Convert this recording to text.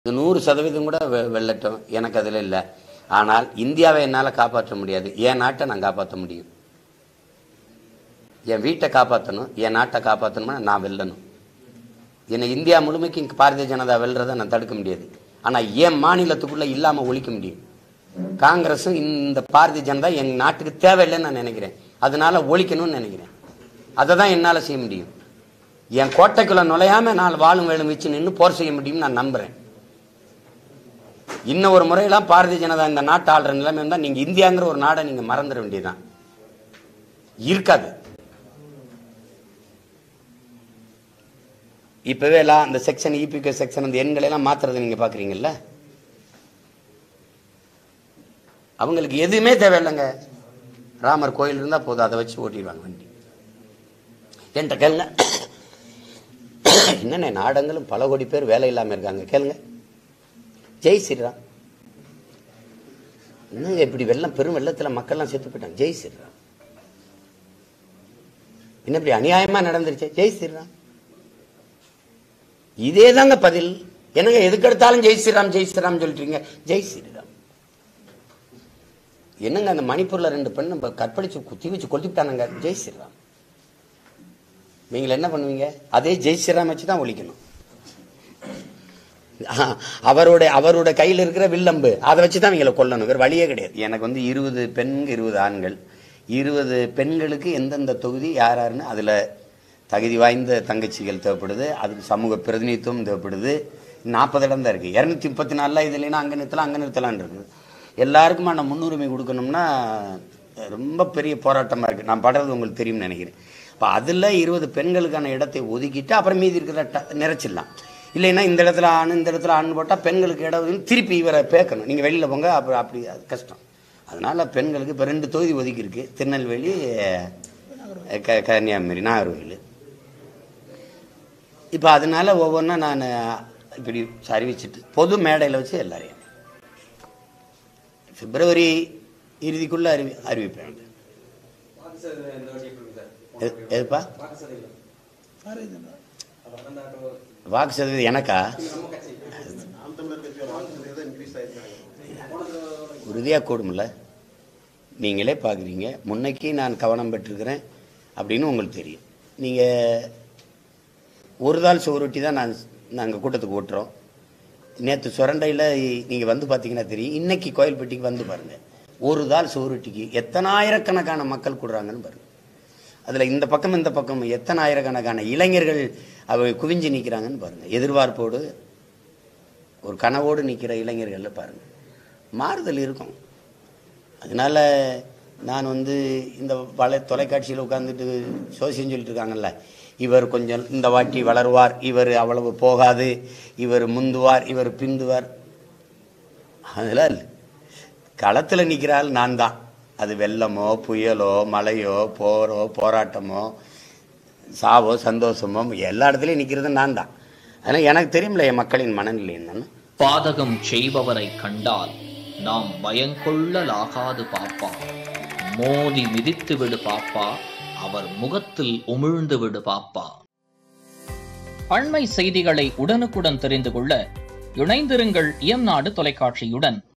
இது நூறு சதவீதம் கூட வெ- வெல்லட்டும் எனக்கு அதில் இல்லை ஆனால் இந்தியாவை என்னால் காப்பாற்ற முடியாது என் நாட்டை நான் காப்பாற்ற முடியும் என் வீட்டை காப்பாற்றணும் என் நாட்டை காப்பாற்றணும்னா நான் வெல்லணும் என்னை இந்தியா முழுமைக்கு இங்க பாரதிய ஜனதா வெல்றதை நான் தடுக்க முடியாது ஆனால் என் மாநிலத்துக்குள்ளே இல்லாமல் ஒழிக்க முடியும் காங்கிரஸும் இந்த பாரதிய ஜனதா என் நாட்டுக்கு தேவையில்லைன்னு நான் நினைக்கிறேன் அதனால ஒழிக்கணும்னு நினைக்கிறேன் அதை தான் என்னால் செய்ய முடியும் என் கோட்டைக்குள்ள நுழையாம நான் வாழும் வேலும் வச்சு நின்று போர் செய்ய முடியும்னு நான் நம்புறேன் இன்னும் ஒரு முறையெல்லாம் பாரதிய ஜனதா இந்த நாட்டை ஆள்ற நிலைமை இருந்தால் நீங்க இந்தியாங்கிற ஒரு நாடை நீங்க மறந்துட வேண்டியதுதான் இருக்காது இப்பவே எல்லாம் அந்த செக்ஷன் இபிகே செக்ஷன் அந்த எண்களை எல்லாம் மாத்துறதை நீங்க பாக்குறீங்கல்ல அவங்களுக்கு எதுவுமே தேவையில்லைங்க ராமர் கோயில் இருந்தா போதும் அதை வச்சு ஓட்டிடுவாங்க வண்டி என்கிட்ட கேளுங்க என்னென்ன நாடங்களும் பல கோடி பேர் வேலை இல்லாம இருக்காங்க கேளுங்க ஜெய் ஸ்ரீராம் என்னங்க இப்படி வெள்ளம் பெரும் வெள்ளத்துல மக்கள்லாம் செத்து போயிட்டாங்க ஜெய் ஸ்ரீராம் என்ன இப்படி அநியாயமா நடந்துருச்சு ஜெய் ஸ்ரீராம் இதே தாங்க பதில் என்னங்க எதுக்கு எடுத்தாலும் ஜெய் ஸ்ரீராம் ஜெய் ஸ்ரீராம் சொல்லிட்டீங்க ஜெய் ஸ்ரீராம் என்னங்க அந்த மணிப்பூர்ல ரெண்டு பெண் நம்ம கற்பழிச்சு குத்தி வச்சு கொளுத்திவிட்டானுங்க ஜெய் ஸ்ரீராம் நீங்கள் என்ன பண்ணுவீங்க அதே ஜெய் ஸ்ரீராம் வச்சு தான் ஒழிக்கணும் ஆஹ், அவருடைய அவருடைய கையில் இருக்கிற வில்லம்பு அதை வச்சு தான் இவங்களை கொல்லணும் வேறு வழியே கிடையாது எனக்கு வந்து இருபது பெண் இருபது ஆண்கள் இருபது பெண்களுக்கு எந்தெந்த தொகுதி யார் யாருன்னு அதில் தகுதி வாய்ந்த தங்கச்சிகள் தேவைப்படுது அதுக்கு சமூக பிரதிநிதித்துவம் தேவைப்படுது நாற்பது இடம் தான் இருக்குது இரநூத்தி முப்பத்தி நாலில் இது இல்லைன்னா அங்கே நிறுத்தலாம் அங்கே நிறுத்தலான் இருக்குது எல்லாருக்குமான முன்னுரிமை கொடுக்கணும்னா ரொம்ப பெரிய போராட்டமாக இருக்குது நான் படுறது உங்களுக்கு தெரியும்னு நினைக்கிறேன் இப்போ அதில் இருபது பெண்களுக்கான இடத்தை ஒதுக்கிட்டு அப்புறம் மீதி இருக்கிற ட- நிறைச்சிடலாம் இல்லைன்னா இந்த இடத்துல ஆண் இந்த இடத்துல ஆண் போட்டால் பெண்களுக்கு இடம் ஒதுக்கி திருப்பி இவரை பேக்கணும் நீங்கள் வெளியில் போங்க அப்புறம் அப்படி அது கஷ்டம் அதனால் பெண்களுக்கு இப்போ ரெண்டு தொகுதி ஒதுக்கியிருக்கு திருநெல்வேலி அஹ், க கன்னியாகுமரி நாகர்கோவில் இப்போ அதனால ஒவ்வொன்றா நான் இப்படி அறிவிச்சிட்டு பொது மேடையில் வச்சு எல்லாரையும் பிப்ரவரி இறுதிக்குள்ள அறிவி அறிவிப்பேன் எது- எதுப்பா வாக்கு சதவீதம் எனக்கா உறுதியாக கூடும்ல நீங்களே பார்க்குறீங்க முன்னைக்கு நான் கவனம் பெற்றிருக்கிறேன் அப்படின்னு உங்களுக்கு தெரியும் நீங்கள் ஒரு தாள் சுவரொட்டி தான் நான் நாங்கள் கூட்டத்துக்கு ஓட்டுறோம் நேற்று சுரண்டையில் நீங்கள் வந்து பார்த்தீங்கன்னா தெரியும் இன்னைக்கு கோயில்பட்டிக்கு வந்து பாருங்கள் ஒரு தாள் சுவரொட்டிக்கு எத்தனாயிரக்கணக்கான மக்கள் கூடுறாங்கன்னு பாருங்க அதில் இந்த பக்கம் இந்த பக்கம் எத்தனை ஆயிரக்கணக்கான இளைஞர்கள் அவை குவிஞ்சு நிற்கிறாங்கன்னு பாருங்க எதிர்பார்ப்போடு ஒரு கனவோடு நிற்கிற இளைஞர்கள் பாருங்க மாறுதல் இருக்கும் அதனால நான் வந்து இந்த வலை தொலைக்காட்சியில் உட்காந்துட்டு சோசியம் சொல்லிட்டு இருக்காங்கல்ல இவர் கொஞ்சம் இந்த வாட்டி வளருவார் இவர் அவ்வளவு போகாது இவர் முந்துவார் இவர் பிந்துவார் அதனால் களத்தில் நிற்கிறாள் நான் தான் அது வெள்ளமோ புயலோ மழையோ போரோ போராட்டமோ சாவோ சந்தோஷமோ எல்லா இடத்துலையும் நிற்கிறது நான் தான் அதனால் எனக்கு தெரியும்ல என் மக்களின் மனநிலை என்னன்னு பாதகம் செய்பவரை கண்டால் நாம் பயங்கொள்ளலாகாது பாப்பா மோதி மிதித்து விடு பாப்பா அவர் முகத்தில் உமிழ்ந்து விடு பாப்பா அண்மை செய்திகளை உடனுக்குடன் தெரிந்து கொள்ள இணைந்திருங்கள் இயம்நாடு தொலைக்காட்சியுடன்